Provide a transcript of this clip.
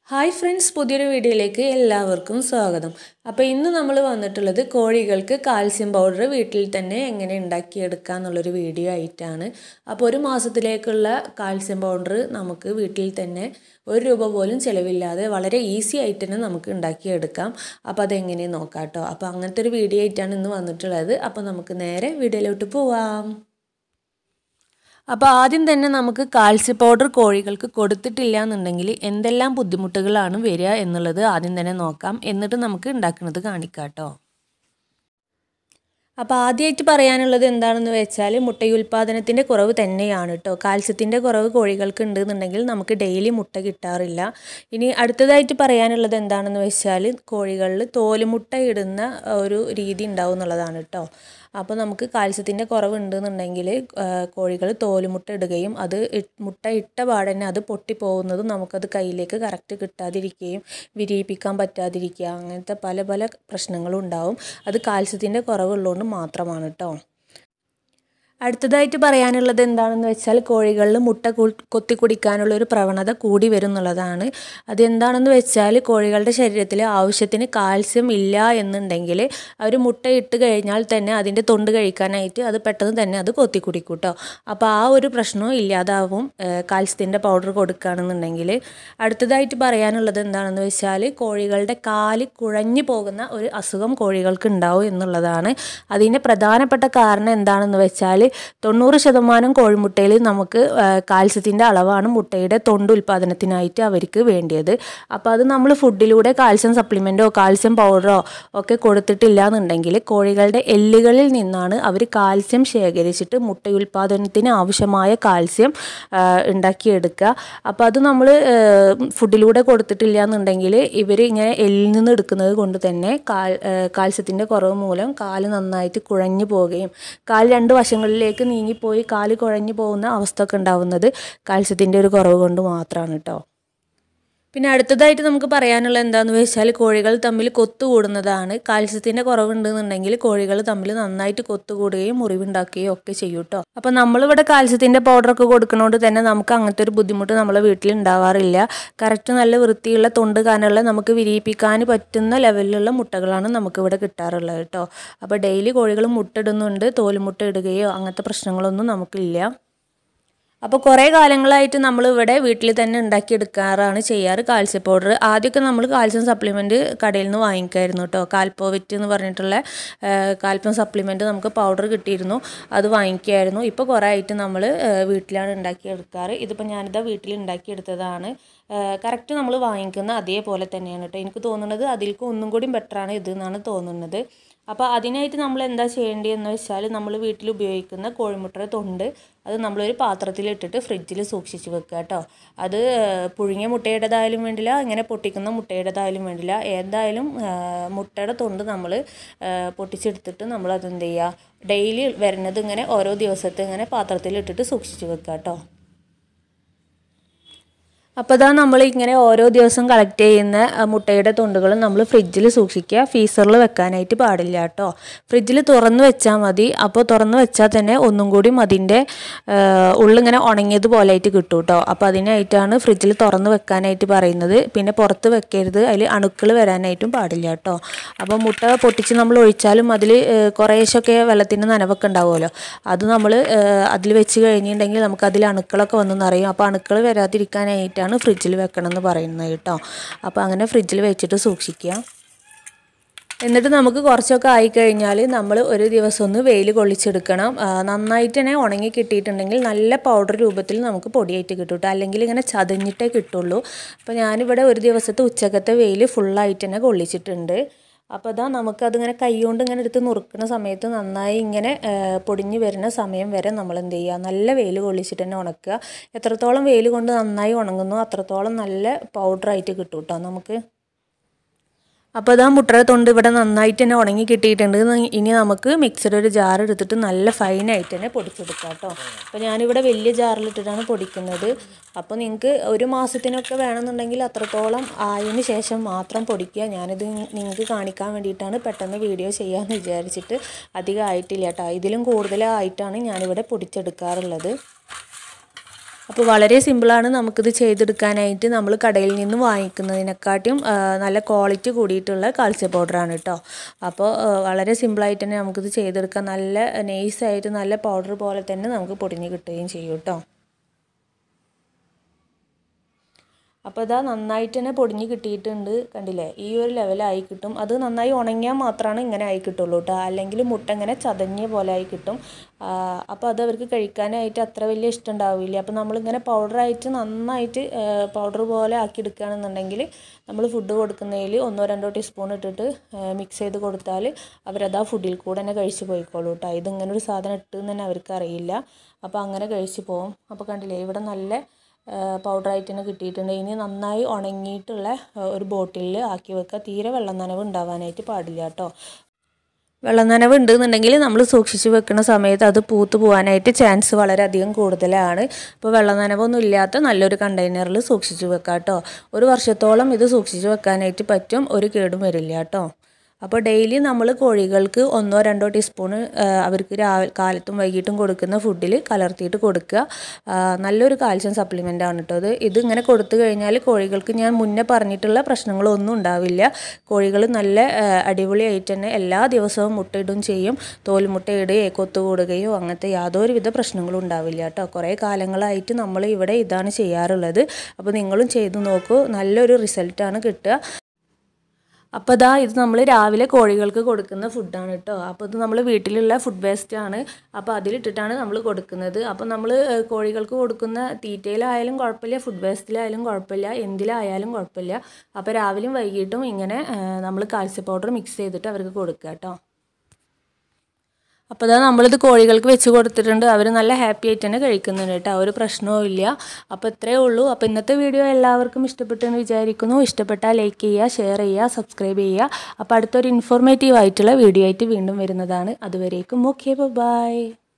hi friends പുതിയൊരു വീഡിയോയിലേക്ക് എല്ലാവർക്കും സ്വാഗതം അപ്പോൾ ഇന്ന് നമ്മൾ വന്നിട്ടുള്ളത് കോഴികൾക്ക് കാൽസ്യം പൗഡർ വീട്ടിൽ തന്നെ എങ്ങനെ ഉണ്ടാക്കിയെടുക്കുക എന്നുള്ളൊരു വീഡിയോ ആയിട്ടാണ് അപ്പോൾ ഒരു മാസത്തിലേക്കുള്ള കാൽസ്യം പൗഡർ നമുക്ക് വീട്ടിൽ തന്നെ ഒരു രൂപ പോലും ചിലവില്ലാതെ വളരെ ഈസി ആയിട്ട് തന്നെ നമുക്ക് ഉണ്ടാക്കിയെടുക്കാം അപ്പോൾ അതെങ്ങനെ നോക്കാം കേട്ടോ അപ്പോൾ അങ്ങനത്തെ ഒരു വീഡിയോ ആയിട്ടാണ് ഇന്ന് വന്നിട്ടുള്ളത് അപ്പോൾ നമുക്ക് നേരെ വീഡിയോയിലോട്ട് പോവാം അപ്പോൾ ആദ്യം തന്നെ നമുക്ക് കാൽസ്യം പൗഡർ കോഴികൾക്ക് കൊടുത്തിട്ടില്ല എന്നുണ്ടെങ്കിൽ എന്തെല്ലാം ബുദ്ധിമുട്ടുകളാണ് വരിക എന്നുള്ളത് ആദ്യം തന്നെ നോക്കാം എന്നിട്ട് നമുക്ക് ഉണ്ടാക്കുന്നത് കാണിക്കാം കേട്ടോ അപ്പോൾ ആദ്യമായിട്ട് പറയാനുള്ളത് എന്താണെന്ന് വെച്ചാൽ മുട്ടയുൽപാദനത്തിൻ്റെ കുറവ് തന്നെയാണ് കേട്ടോ കാൽസ്യത്തിൻ്റെ കുറവ് കോഴികൾക്ക് ഉണ്ടെന്നുണ്ടെങ്കിൽ നമുക്ക് ഡെയിലി മുട്ട കിട്ടാറില്ല ഇനി അടുത്തതായിട്ട് പറയാനുള്ളത് എന്താണെന്ന് വെച്ചാൽ കോഴികളിൽ തോലുമുട്ട ഇടുന്ന ഒരു രീതി ഉണ്ടാവും എന്നുള്ളതാണ് കേട്ടോ അപ്പോൾ നമുക്ക് കാൽസ്യത്തിൻ്റെ കുറവുണ്ടെന്നുണ്ടെങ്കിൽ കോഴികൾ തോലുമുട്ട ഇടുകയും അത് മുട്ട ഇട്ട പാടന്നെ അത് പൊട്ടിപ്പോകുന്നതും നമുക്കത് കയ്യിലേക്ക് കറക്റ്റ് കിട്ടാതിരിക്കുകയും വിരിയിപ്പിക്കാൻ പറ്റാതിരിക്കുക അങ്ങനത്തെ പല പല പ്രശ്നങ്ങളും ഉണ്ടാവും അത് കാൽസ്യത്തിൻ്റെ കുറവുള്ളതുകൊണ്ട് മാത്രമാണ് കേട്ടോ അടുത്തതായിട്ട് പറയാനുള്ളത് എന്താണെന്ന് വെച്ചാൽ കോഴികളിൽ മുട്ട കൊത്തി കുടിക്കാനുള്ള ഒരു പ്രവണത കൂടി വരും എന്നുള്ളതാണ് അതെന്താണെന്ന് വെച്ചാൽ കോഴികളുടെ ശരീരത്തിൽ ആവശ്യത്തിന് കാൽസ്യം ഇല്ല എന്നുണ്ടെങ്കിൽ അവർ മുട്ട ഇട്ട് കഴിഞ്ഞാൽ തന്നെ അതിൻ്റെ തൊണ്ട് കഴിക്കാനായിട്ട് അത് പെട്ടെന്ന് തന്നെ അത് കൊത്തി കുടിക്കും കേട്ടോ അപ്പോൾ ആ ഒരു പ്രശ്നവും ഇല്ലാതാവും കാൽസ്യത്തിൻ്റെ പൗഡർ കൊടുക്കുകയാണെന്നുണ്ടെങ്കിൽ അടുത്തതായിട്ട് പറയാനുള്ളത് എന്താണെന്ന് വെച്ചാൽ കോഴികളുടെ കാല് കുഴഞ്ഞു പോകുന്ന ഒരു അസുഖം കോഴികൾക്ക് ഉണ്ടാവും എന്നുള്ളതാണ് അതിൻ്റെ പ്രധാനപ്പെട്ട കാരണം എന്താണെന്ന് വെച്ചാൽ തൊണ്ണൂറ് ശതമാനം കോഴിമുട്ടയിൽ നമുക്ക് കാൽസ്യത്തിൻ്റെ അളവാണ് മുട്ടയുടെ തൊണ്ട് ഉൽപ്പാദനത്തിനായിട്ട് അവർക്ക് വേണ്ടിയത് അപ്പോൾ അത് നമ്മൾ ഫുഡിലൂടെ കാൽസ്യം സപ്ലിമെൻറ്റോ കാൽസ്യം പൗഡറോ ഒക്കെ കൊടുത്തിട്ടില്ല എന്നുണ്ടെങ്കിൽ കോഴികളുടെ എല്ലുകളിൽ നിന്നാണ് അവർ കാൽസ്യം ശേഖരിച്ചിട്ട് മുട്ട ഉൽപ്പാദനത്തിന് ആവശ്യമായ കാൽസ്യം ഉണ്ടാക്കിയെടുക്കുക അപ്പോൾ അത് നമ്മൾ ഫുഡിലൂടെ കൊടുത്തിട്ടില്ല എന്നുണ്ടെങ്കിൽ ഇവർ ഇങ്ങനെ എല്ലിൽ നിന്ന് എടുക്കുന്നത് കൊണ്ട് തന്നെ കാൽ കാൽസ്യത്തിൻ്റെ കുറവ് മൂലം കാല് നന്നായിട്ട് കുഴഞ്ഞു പോവുകയും കാൽ രണ്ട് വശങ്ങളിൽ ഉള്ളിലേക്ക് നീങ്ങിപ്പോയി കാല് കുഴഞ്ഞു പോകുന്ന അവസ്ഥ ഒക്കെ ഉണ്ടാവുന്നത് കാൽസ്യത്തിൻ്റെ ഒരു കുറവ് കൊണ്ട് മാത്രമാണ് കേട്ടോ പിന്നെ അടുത്തതായിട്ട് നമുക്ക് പറയാനുള്ളത് എന്താണെന്ന് വെച്ചാൽ കോഴികൾ തമ്മിൽ കൊത്തുകൂടുന്നതാണ് കാൽസ്യത്തിൻ്റെ കുറവുണ്ടെന്നുണ്ടെങ്കിൽ കോഴികൾ തമ്മിൽ നന്നായിട്ട് കൊത്തുകൂടുകയും മുറിവുണ്ടാക്കുകയും ഒക്കെ ചെയ്യും കേട്ടോ അപ്പോൾ നമ്മളിവിടെ കാൽസ്യത്തിൻ്റെ പൗഡറൊക്കെ കൊടുക്കുന്നതുകൊണ്ട് തന്നെ നമുക്ക് അങ്ങനത്തെ ഒരു ബുദ്ധിമുട്ട് നമ്മളെ വീട്ടിൽ ഉണ്ടാവാറില്ല കറക്റ്റ് നല്ല വൃത്തിയുള്ള തൊണ്ട് കാനുള്ള നമുക്ക് വിരിയിപ്പിക്കാൻ പറ്റുന്ന ലെവലിലുള്ള മുട്ടകളാണ് നമുക്കിവിടെ കിട്ടാറുള്ളത് കേട്ടോ അപ്പോൾ ഡെയിലി കോഴികൾ മുട്ടയിടുന്നുണ്ട് തോലുമുട്ട ഇടുകയോ അങ്ങനത്തെ പ്രശ്നങ്ങളൊന്നും നമുക്കില്ല അപ്പോൾ കുറേ കാലങ്ങളായിട്ട് നമ്മൾ ഇവിടെ വീട്ടിൽ തന്നെ ഉണ്ടാക്കിയെടുക്കാറാണ് ചെയ്യാറ് കാൽസ്യം പൗഡർ ആദ്യമൊക്കെ നമ്മൾ കാൽസ്യം സപ്ലിമെൻറ്റ് കടയിൽ നിന്ന് വാങ്ങിക്കായിരുന്നു കേട്ടോ കാൽപ്പോവിറ്റ് എന്ന് പറഞ്ഞിട്ടുള്ള കാൽസ്യം സപ്ലിമെൻറ്റ് നമുക്ക് പൗഡർ കിട്ടിയിരുന്നു അത് വാങ്ങിക്കുമായിരുന്നു ഇപ്പോൾ കുറേ ആയിട്ട് നമ്മൾ വീട്ടിലാണ് ഉണ്ടാക്കിയെടുക്കാറ് ഇതിപ്പോൾ ഞാനിതാ വീട്ടിൽ ഉണ്ടാക്കിയെടുത്തതാണ് കറക്റ്റ് നമ്മൾ വാങ്ങിക്കുന്ന അതേപോലെ തന്നെയാണ് കേട്ടോ എനിക്ക് തോന്നുന്നത് അതിൽക്ക് ഒന്നും കൂടി ബെറ്ററാണ് ഇത് എന്നാണ് തോന്നുന്നത് അപ്പോൾ അതിനായിട്ട് നമ്മൾ എന്താ ചെയ്യേണ്ടതെന്ന് വെച്ചാൽ നമ്മൾ വീട്ടിൽ ഉപയോഗിക്കുന്ന കോഴിമുട്ടയുടെ തൊണ്ട് അത് നമ്മളൊരു പാത്രത്തിലിട്ടിട്ട് ഫ്രിഡ്ജിൽ സൂക്ഷിച്ച് വെക്കുക കേട്ടോ അത് പുഴുങ്ങിയ മുട്ടയുടേതായാലും വേണ്ടില്ല ഇങ്ങനെ പൊട്ടിക്കുന്ന മുട്ടയുടേതായാലും വേണ്ടില്ല ഏതായാലും മുട്ടയുടെ തൊണ്ട് നമ്മൾ പൊട്ടിച്ചെടുത്തിട്ട് നമ്മൾ അതെന്ത് ചെയ്യുക ഡെയിലി വരുന്നത് ഇങ്ങനെ ഓരോ ദിവസത്തെ ഇങ്ങനെ പാത്രത്തിലിട്ടിട്ട് സൂക്ഷിച്ച് വെക്കുക കേട്ടോ അപ്പോൾ ഇതാ നമ്മൾ ഇങ്ങനെ ഓരോ ദിവസം കളക്ട് ചെയ്യുന്ന മുട്ടയുടെ തുണ്ടുകൾ നമ്മൾ ഫ്രിഡ്ജിൽ സൂക്ഷിക്കുക ഫീസറിൽ വെക്കാനായിട്ട് പാടില്ല കേട്ടോ ഫ്രിഡ്ജിൽ തുറന്ന് വെച്ചാൽ മതി അപ്പോൾ തുറന്ന് വെച്ചാൽ തന്നെ ഒന്നും കൂടി അതിൻ്റെ ഉള്ളിങ്ങനെ ഉണങ്ങിയതുപോലെ ആയിട്ട് കിട്ടും കേട്ടോ അപ്പോൾ അതിനായിട്ടാണ് ഫ്രിഡ്ജിൽ തുറന്ന് വെക്കാനായിട്ട് പറയുന്നത് പിന്നെ പുറത്ത് വെക്കരുത് അതിൽ അണുക്കൾ വരാനായിട്ടും പാടില്ല കേട്ടോ അപ്പോൾ മുട്ട പൊട്ടിച്ച് നമ്മൾ ഒഴിച്ചാലും അതിൽ കുറേശ്ശൊക്കെ വെള്ളത്തിൻ്റെ നനവൊക്കെ ഉണ്ടാവുമല്ലോ അത് നമ്മൾ അതിൽ വെച്ച് കഴിഞ്ഞിട്ടുണ്ടെങ്കിൽ നമുക്ക് അതിൽ അണുക്കളൊക്കെ വന്നു നിറയും അപ്പോൾ അണുക്കൾ വരാതിരിക്കാനായിട്ടാണ് ആണ് ഫ്രിഡ്ജിൽ വെക്കണം എന്ന് പറയുന്നത് കേട്ടോ അപ്പോൾ അങ്ങനെ ഫ്രിഡ്ജിൽ വെച്ചിട്ട് സൂക്ഷിക്കുക എന്നിട്ട് നമുക്ക് കുറച്ചൊക്കെ ആയിക്കഴിഞ്ഞാൽ നമ്മൾ ഒരു ദിവസം ഒന്ന് വെയിൽ കൊള്ളിച്ചെടുക്കണം നന്നായിട്ട് തന്നെ ഉണങ്ങി കിട്ടിയിട്ടുണ്ടെങ്കിൽ നല്ല പൗഡർ രൂപത്തിൽ നമുക്ക് പൊടിയായിട്ട് കിട്ടും കേട്ടോ അല്ലെങ്കിൽ ഇങ്ങനെ ചതഞ്ഞിട്ടേ കിട്ടുള്ളൂ അപ്പോൾ ഞാനിവിടെ ഒരു ദിവസത്തെ ഉച്ചക്കത്തെ വെയിൽ ഫുള്ളായിട്ട് തന്നെ കൊള്ളിച്ചിട്ടുണ്ട് അപ്പോൾ അതാ നമുക്കതിങ്ങനെ കൈകൊണ്ട് ഇങ്ങനെ എടുത്ത് നുറുക്കുന്ന സമയത്ത് നന്നായി ഇങ്ങനെ പൊടിഞ്ഞ് വരുന്ന സമയം വരെ നമ്മൾ എന്ത് ചെയ്യുക നല്ല വെയിൽ കൊള്ളിച്ചിട്ട് തന്നെ ഉണക്കുക എത്രത്തോളം വെയിൽ കൊണ്ട് നന്നായി ഉണങ്ങുന്നു അത്രത്തോളം നല്ല പൗഡറായിട്ട് കിട്ടും കേട്ടോ നമുക്ക് അപ്പോൾ ഇതാ മുട്ടയുടെ തൊണ്ട് ഇവിടെ നന്നായിട്ട് തന്നെ ഉണങ്ങി കിട്ടിയിട്ടുണ്ട് ഇനി നമുക്ക് മിക്സഡ് ഒരു ജാർ എടുത്തിട്ട് നല്ല ഫൈനായിട്ട് തന്നെ പൊടിച്ചെടുക്കാം കേട്ടോ അപ്പോൾ ഞാനിവിടെ വലിയ ജാറിലിട്ടിട്ടാണ് പൊടിക്കുന്നത് അപ്പോൾ നിങ്ങൾക്ക് ഒരു മാസത്തിനൊക്കെ വേണമെന്നുണ്ടെങ്കിൽ അത്രത്തോളം ആയതിന് ശേഷം മാത്രം പൊടിക്കുക ഞാനിത് നിങ്ങൾക്ക് കാണിക്കാൻ വേണ്ടിയിട്ടാണ് പെട്ടെന്ന് വീഡിയോ ചെയ്യാമെന്ന് വിചാരിച്ചിട്ട് അധികം ആയിട്ടില്ല കേട്ടോ ഇതിലും കൂടുതലായിട്ടാണ് ഞാനിവിടെ പൊടിച്ചെടുക്കാറുള്ളത് അപ്പോൾ വളരെ സിമ്പിളാണ് നമുക്കിത് ചെയ്തെടുക്കാനായിട്ട് നമ്മൾ കടയിൽ നിന്ന് വാങ്ങിക്കുന്നതിനെക്കാട്ടിയും ആ, നല്ല ക്വാളിറ്റി കൂടിയിട്ടുള്ള കാൽസ്യം പൗഡറാണ് കേട്ടോ അപ്പോൾ ആ, വളരെ സിമ്പിളായിട്ട് തന്നെ നമുക്കിത് ചെയ്തെടുക്കാം നല്ല നൈസായിട്ട് നല്ല പൗഡർ പോലെ തന്നെ നമുക്ക് പൊടിഞ്ഞ് കിട്ടുകയും ചെയ്യും കേട്ടോ അപ്പോൾ ഇതാ നന്നായിട്ട് തന്നെ പൊടിഞ്ഞ് കിട്ടിയിട്ടുണ്ട് കണ്ടില്ലേ ഈ ഒരു ലെവലായി കിട്ടും അത് നന്നായി ഉണങ്ങിയാൽ മാത്രമാണ് ഇങ്ങനെ ആയി കിട്ടുള്ളൂ കേട്ടോ അല്ലെങ്കിൽ മുട്ട ഇങ്ങനെ ചതഞ്ഞ പോലെ ആയി കിട്ടും അപ്പോൾ അത് അവർക്ക് കഴിക്കാനായിട്ട് അത്ര വലിയ ഇഷ്ടം ഉണ്ടാവില്ല അപ്പോൾ നമ്മളിങ്ങനെ പൗഡറായിട്ട് നന്നായിട്ട് പൗഡർ പോലെ ആക്കി എടുക്കുകയാണെന്നുണ്ടെങ്കിൽ നമ്മൾ ഫുഡ് കൊടുക്കുന്നതിൽ ഒന്നോ രണ്ടോ ടീസ്പൂൺ ഇട്ടിട്ട് മിക്സ് ചെയ്ത് കൊടുത്താൽ അവരത് ആ ഫുഡിൽ കൂടെ തന്നെ കഴിച്ച് പോയിക്കോളൂ കേട്ടോ ഇതിങ്ങനെ ഒരു സാധനം ഇട്ടെന്ന് തന്നെ അവർക്ക് അറിയില്ല അപ്പോൾ അങ്ങനെ കഴിച്ച് പോകും അപ്പോൾ കണ്ടില്ലേ ഇവിടെ നല്ല പൗഡറായിട്ട് തന്നെ കിട്ടിയിട്ടുണ്ട് ഇനി നന്നായി ഉണങ്ങിയിട്ടുള്ള ആ, ഒരു ബോട്ടിലിൽ ആക്കി വെക്കുക തീരെ വെള്ളം നനവ് ഉണ്ടാവാനായിട്ട് പാടില്ല കേട്ടോ വെള്ളം നനവ് ഉണ്ടെന്നുണ്ടെങ്കിൽ നമ്മൾ സൂക്ഷിച്ച് വെക്കുന്ന സമയത്ത് അത് പൂത്ത് പോകാനായിട്ട് ചാൻസ് വളരെയധികം കൂടുതലാണ് അപ്പോൾ വെള്ളം നനവൊന്നും ഇല്ലാത്ത നല്ലൊരു കണ്ടെയ്നറിൽ സൂക്ഷിച്ച് വെക്കാം കേട്ടോ ഒരു വർഷത്തോളം ഇത് സൂക്ഷിച്ച് വെക്കാനായിട്ട് പറ്റും ഒരു കേടും വരില്ല കേട്ടോ അപ്പോൾ ഡെയിലി നമ്മൾ കോഴികൾക്ക് ഒന്നോ രണ്ടോ ടീസ്പൂൺ അവർക്ക് രാവിലെ കാലത്തും വൈകിട്ടും കൊടുക്കുന്ന ഫുഡിൽ കലർത്തിയിട്ട് കൊടുക്കുക ആ, നല്ലൊരു കാൽസ്യം സപ്ലിമെൻ്റ് ആണ് കേട്ടോ ഇത് ഇതിങ്ങനെ കൊടുത്തു കഴിഞ്ഞാൽ കോഴികൾക്ക് ഞാൻ മുന്നേ പറഞ്ഞിട്ടുള്ള പ്രശ്നങ്ങളൊന്നും ഉണ്ടാവില്ല കോഴികൾ നല്ല ആ, അടിപൊളിയായിട്ട് തന്നെ എല്ലാ ദിവസവും മുട്ടയിടും ചെയ്യും തോൽമുട്ടയിടുകയോ കൊത്തുകൂടുകയോ അങ്ങനത്തെ യാതൊരുവിധ പ്രശ്നങ്ങളും ഉണ്ടാവില്ല കേട്ടോ കുറേ കാലങ്ങളായിട്ട് നമ്മൾ ഇവിടെ ഇതാണ് ചെയ്യാറുള്ളത് അപ്പോൾ നിങ്ങളും ചെയ്തു നോക്കൂ നല്ലൊരു റിസൾട്ടാണ് കിട്ടുക അപ്പോൾ ഇതാ ഇത് നമ്മൾ രാവിലെ കോഴികൾക്ക് കൊടുക്കുന്ന ഫുഡാണ് കേട്ടോ അപ്പോൾ ഇത് നമ്മൾ വീട്ടിലുള്ള ഫുഡ് വേസ്റ്റ് ആണ് അപ്പോൾ അതിലിട്ടിട്ടാണ് നമ്മൾ കൊടുക്കുന്നത് അപ്പോൾ നമ്മൾ ഏഹ്, കോഴികൾക്ക് കൊടുക്കുന്ന തീറ്റയിലായാലും കുഴപ്പമില്ല ഫുഡ് വേസ്റ്റിലായാലും കുഴപ്പമില്ല എന്തിലായാലും കുഴപ്പമില്ല അപ്പോൾ രാവിലെയും വൈകിട്ടും ഇങ്ങനെ നമ്മൾ കാൽസ്യം പൗഡർ മിക്സ് ചെയ്തിട്ട് അവർക്ക് കൊടുക്കുക കേട്ടോ അപ്പോൾ അതാ നമ്മളിത് കോഴികൾക്ക് വെച്ച് കൊടുത്തിട്ടുണ്ട് അവർ നല്ല ഹാപ്പി ആയിട്ട് തന്നെ കഴിക്കുന്നുണ്ട് കേട്ടോ ഒരു പ്രശ്നവും ഇല്ല അപ്പോൾ ഇത്രയേ ഉള്ളൂ അപ്പോൾ ഇന്നത്തെ വീഡിയോ എല്ലാവർക്കും ഇഷ്ടപ്പെട്ടെന്ന് വിചാരിക്കുന്നു ഇഷ്ടപ്പെട്ടാൽ ലൈക്ക് ചെയ്യുക ഷെയർ ചെയ്യുക സബ്സ്ക്രൈബ് ചെയ്യുക അപ്പോൾ അടുത്തൊരു ഇൻഫോർമേറ്റീവ് ആയിട്ടുള്ള വീഡിയോ ആയിട്ട് വീണ്ടും വരുന്നതാണ് അതുവരേക്കും ഓക്കെ ബൈ